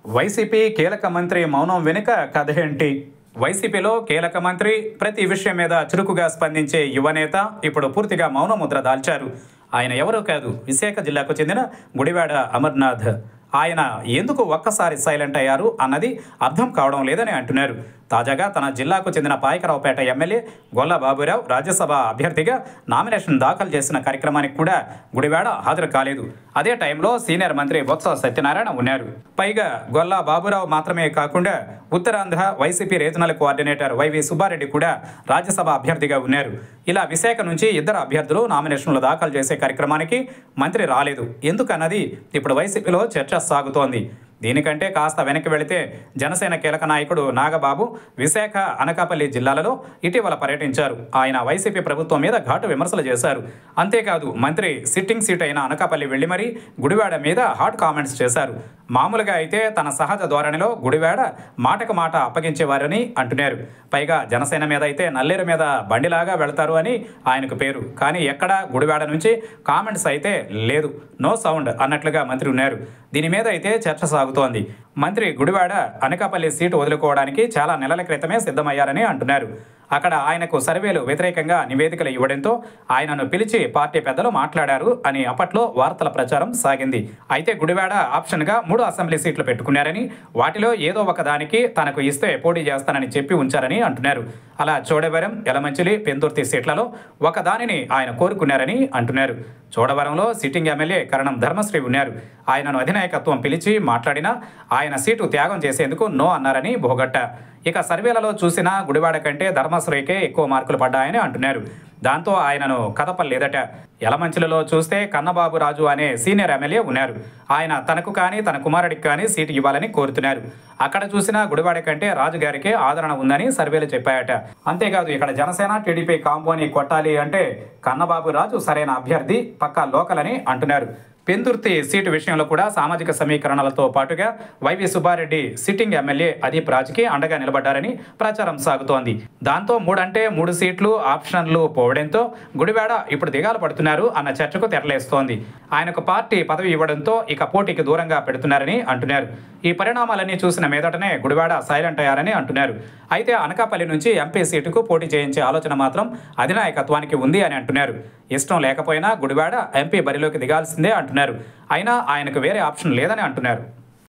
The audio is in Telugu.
వైసీపీ కీలక మంత్రి మౌనం వెనుక కథ ఏంటి వైసీపీలో కీలక మంత్రి ప్రతి విషయం మీద చురుకుగా స్పందించే యువనేత ఇప్పుడు పూర్తిగా మౌన ముద్ర దాల్చారు ఆయన ఎవరో కాదు విశాఖ జిల్లాకు చెందిన గుడివాడ అమర్నాథ్ ఆయన ఎందుకు ఒక్కసారి సైలెంట్ అయ్యారు అన్నది అర్థం కావడం లేదని అంటున్నారు తాజాగా తన జిల్లాకు చెందిన పాయకరావుపేట ఎమ్మెల్యే గొల్ల బాబురావు రాజ్యసభ అభ్యర్థిగా నామినేషన్ దాఖలు చేసిన కార్యక్రమానికి కూడా గుడివాడ హాజరు కాలేదు అదే టైంలో సీనియర్ మంత్రి బొత్స సత్యనారాయణ ఉన్నారు పైగా గొల్ల బాబురావు మాత్రమే కాకుండా Uttarandhra YCP regional coordinator YV Subba Reddy కూడా రాజ్యసభ అభ్యర్థిగా ఉన్నారు ఇలా విశాఖ నుంచి ఇద్దరు అభ్యర్థులు నామినేషన్లు దాఖలు చేసే కార్యక్రమానికి మంత్రి రాలేదు ఎందుకన్నది ఇప్పుడు వైసీపీలో చర్చ సాగుతోంది దీనికంటే కాస్త వెనక్కి వెళితే జనసేన కీలక నాయకుడు నాగబాబు విశాఖ అనకాపల్లి జిల్లాలలో ఇటీవల పర్యటించారు ఆయన వైసీపీ ప్రభుత్వం మీద ఘాటు విమర్శలు చేశారు అంతేకాదు మంత్రి సిట్టింగ్ సీట్ అయిన అనకాపల్లి వెళ్లి మరీ గుడివాడ మీద హాట్ కామెంట్స్ చేశారు మామూలుగా అయితే తన సహజ ధోరణిలో గుడివాడ మాటకు మాట అప్పగించేవారని అంటున్నారు పైగా జనసేన మీద అయితే నల్లేరు మీద బండిలాగా వెళతారు అని ఆయనకు పేరు కానీ ఎక్కడా గుడివాడ నుంచి కామెంట్స్ అయితే లేదు నో సౌండ్ అన్నట్లుగా మంత్రి ఉన్నారు దీని మీద అయితే చర్చ సాగుతోంది మంత్రి గుడివాడ అనకాపల్లి సీటు వదులుకోవడానికి చాలా నెలల క్రితమే సిద్ధమయ్యారని అంటున్నారు అక్కడ ఆయనకు సర్వేలు వ్యతిరేకంగా నివేదికలు ఇవ్వడంతో ఆయనను పిలిచి పార్టీ పెద్దలు మాట్లాడారు అని అప్పట్లో వార్తల ప్రచారం సాగింది అయితే గుడివాడ ఆప్షన్గా మూడు అసెంబ్లీ సీట్లు పెట్టుకున్నారని వాటిలో ఏదో ఒక దానికి తనకు ఇస్తే పోటీ చేస్తానని చెప్పి ఉంచారని అంటున్నారు అలా చోడవరం యలమంచిలి పెందుర్తి సీట్లలో ఒక దానిని ఆయన కోరుకున్నారని అంటున్నారు చోడవరంలో సిట్టింగ్ ఎమ్మెల్యే కరణం ధర్మశ్రీ ఉన్నారు ఆయనను అధినాయకత్వం పిలిచి మాట్లాడినా ఆయన సీటు త్యాగం చేసేందుకు నో అన్నారని భోగట్ట ఇక సర్వేలలో చూసినా గుడివాడ కంటే ధర్మశ్రీకే ఎక్కువ మార్కులు పడ్డాయని అంటున్నారు దాంతో ఆయనను కదపలేదట యలమంచిలలో చూస్తే కన్నబాబు రాజు అనే సీనియర్ ఎమ్మెల్యే ఉన్నారు ఆయన తనకు కానీ తన కుమారుడికి కానీ సీటు ఇవ్వాలని కోరుతున్నారు అక్కడ చూసినా గుడివాడ కంటే రాజు గారికే ఆదరణ ఉందని సర్వేలు చెప్పాయట అంతేకాదు ఇక్కడ జనసేన టీడీపీ కాంబోని కొట్టాలి అంటే కన్నబాబు రాజు సరైన అభ్యర్థి పక్కా లోకల్ అని అంటున్నారు పెందుర్తి సీటు విషయంలో కూడా సామాజిక సమీకరణలతో పాటుగా YV Subba Reddy sitting MLA Adeep రాజ్కి అండగా నిలబడ్డారని ప్రచారం సాగుతోంది దాంతో మూడంటే మూడు సీట్లు ఆప్షన్లు పోవడంతో గుడివాడ ఇప్పుడు దిగాలు పడుతున్నారు అన్న చర్చకు తెరలేస్తోంది ఆయనకు పార్టీ పదవి ఇవ్వడంతో ఇక పోటీకి దూరంగా పెడుతున్నారని అంటున్నారు ఈ పరిణామాలన్నీ చూసిన మీదటనే గుడివాడ సైలెంట్ అయ్యారని అంటున్నారు అయితే అనకాపల్లి నుంచి ఎంపీ సీటుకు పోటీ చేయించే ఆలోచన మాత్రం అధినాయకత్వానికి ఉంది అని అంటున్నారు ఇష్టం లేకపోయినా గుడివాడ ఎంపీ బరిలోకి దిగాల్సిందే అంటున్నారు అయినా ఆయనకు వేరే ఆప్షన్ లేదని అంటున్నారు